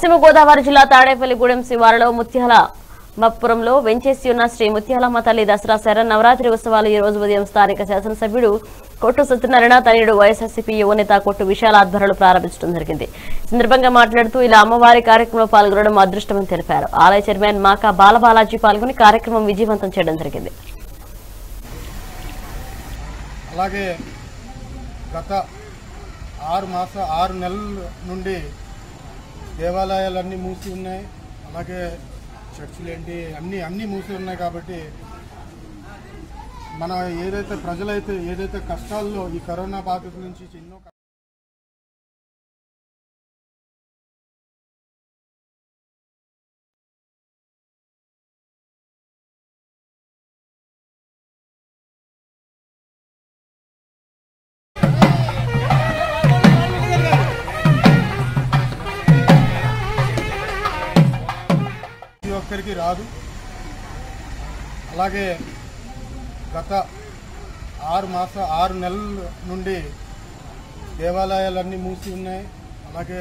పశ్చిమ గోదావరి జిల్లా తాడేపల్లిగూడెం శివారులో ముత్యాల మప్పురంలో వెంచేసి ఉన్న శ్రీ ముత్యాలమ్మ తల్లి దసరా శర నవరాత్రి ఉత్సవాలు ఈ రోజు ఉదయం స్థానిక శాసనసభ్యుడు కొట్టు సత్యనారాయణ తనయుడు వైఎస్ఆర్సీపీ యువనేత కొట్టు విశాల ఆధ్వర్యంలో ప్రారంభించడం జరిగింది ఈ సందర్భంగా మాట్లాడుతూ ఇలా అమ్మవారి కార్యక్రమంలో పాల్గొనడం అదృష్టమని తెలిపారు ఆలయ చైర్మన్ మాకా బాలబాలాజీ పాల్గొని కార్యక్రమం విజయవంతం చేయడం జరిగింది అలాగే గత ఆరు మాస ఆరు నెలల నుండి దేవాలయాలన్నీ మూసి ఉన్నాయి అలాగే చర్చిలు ఏంటి అన్నీ అన్నీ మూసి ఉన్నాయి కాబట్టి మన ఏదైతే ప్రజలైతే ఏదైతే కష్టాల్లో ఈ కరోనా బాధితుల నుంచి ఎన్నో క- ప్రతి ఒక్కరికి రాదు అలాగే గత ఆరు మాస ఆరు నెలల నుండి దేవాలయాలన్నీ మూసి ఉన్నాయి అలాగే